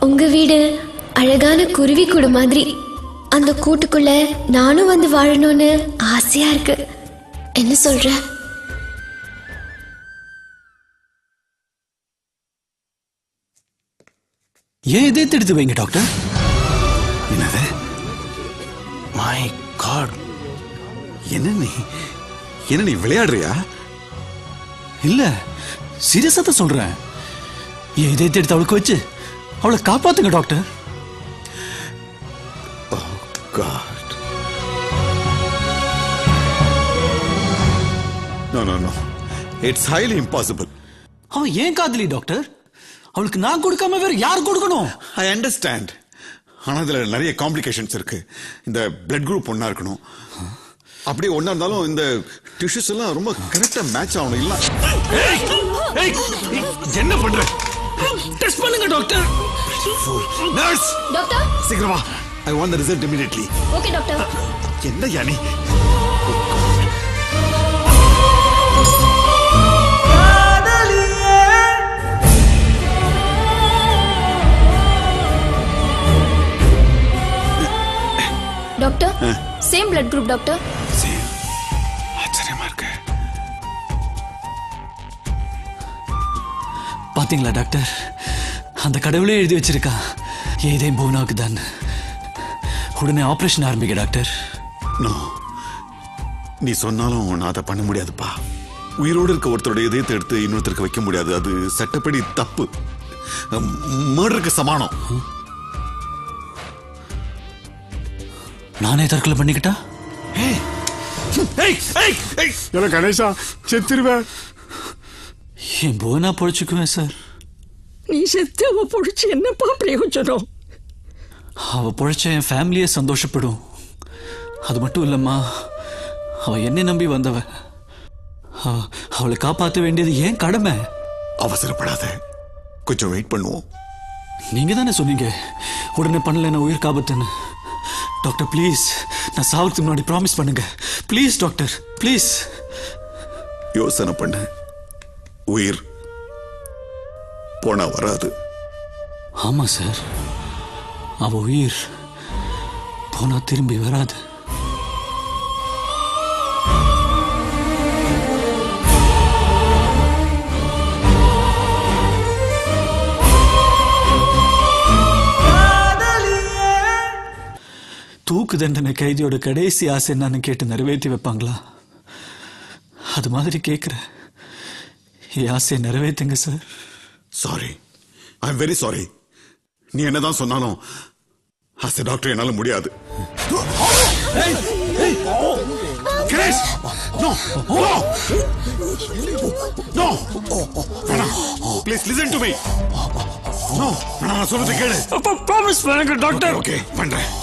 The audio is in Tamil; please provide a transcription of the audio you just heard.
உங்க வீடு அழகான குருவி கூடு மாதிரி அந்த கூட்டுக்குள்ள நானும் வந்து வாழணும்னு ஆசையா இருக்கு என்ன சொல்ற ஏன் இதே எடுத்து வைங்க டாக்டர் என்னது மை காட் என்ன நீ என்ன நீ விளையாடுறியா இல்ல சீரியஸா தான் சொல்றேன் ஏன் இதே எடுத்து அவளுக்கு வச்சு அவளை காப்பாத்துங்க doctor God no no no it's highly impossible அவன் ஏன் காதலி டாக்டர் அவளுக்கு நான் கொடுக்காம வேற யார் கொடுக்கணும் ஐ அண்டர்ஸ்டாண்ட் ஆனா இதுல நிறைய காம்ப்ளிகேஷன்ஸ் இருக்கு இந்த பிளட் குரூப் ஒண்ணா இருக்கணும் அப்படியே ஒண்ணா இருந்தாலும் இந்த டிஷ்யூஸ் எல்லாம் ரொம்ப கரெக்டா மேட்ச் ஆகணும் இல்ல என்ன பண்ற டெஸ்ட் பண்ணுங்க டாக்டர் நர்ஸ் டாக்டர் சீக்கிரமா I want the result immediately okay doctor என்ன யானி doctor same blood group doctor same ஆச்சரியமா இருக்கு பாத்தீங்களா டாக்டர் அந்த கடவுளே எழுதி வச்சிருக்கா ஏதே பூனாக்கு தான் உடனே ஆபரேஷன் ஆரம்பிக்க டாக்டர் நோ நீ சொன்னாலும் நான் அதை பண்ண முடியாதுப்பா உயிரோடு இருக்க ஒருத்தரோட இதயத்தை எடுத்து இன்னொருத்தருக்கு வைக்க முடியாது அது சட்டப்படி தப்பு மர்டருக்கு சமானம் நானே தற்கொலை பண்ணிக்கிட்டா இல்ல கணேசா செத்துருவேன் என் போனா பொழைச்சுக்குவேன் சார் நீ செத்து அவ பொழிச்சு என்னப்பா பிரயோஜனம் அவ பொழைச்ச என் ஃபேமிலியே சந்தோஷப்படும் அது மட்டும் இல்லம்மா அவ என்னை நம்பி வந்தவ அவ- அவளை காப்பாற்ற வேண்டியது ஏன் கடமை அவசரப்படாத கொஞ்சம் வெயிட் பண்ணுவோம் நீங்க தானே சொன்னீங்க உடனே பண்ணல நான் உயிர் காபத்துன்னு டாக்டர் ப்ளீஸ் நான் சாவறதுக்கு முன்னாடி ப்ராமிஸ் பண்ணுங்க ப்ளீஸ் டாக்டர் ப்ளீஸ் யோசனை பண்ணு உயிர் போனா வராது ஆமா சார் அவ உயிர் போனா திரும்பி வராது தூக்கு தண்டனை கைதியோட கடைசி ஆசை என்னன்னு கேட்டு நிறைவேற்றி வைப்பாங்களா அது மாதிரி கேட்குறேன் என் ஆசையை நிறைவேற்றுங்க sir sorry I am very sorry நீ என்னதான் சொன்னாலும் அஸ் டாக்டர் என்னால முடியாது Grace no no no please listen to me no நான் சொல்றது கேளு அப்ப ப்ராமிஸ் பண்ணுங்க டாக்டர் ஓகே பண்றேன்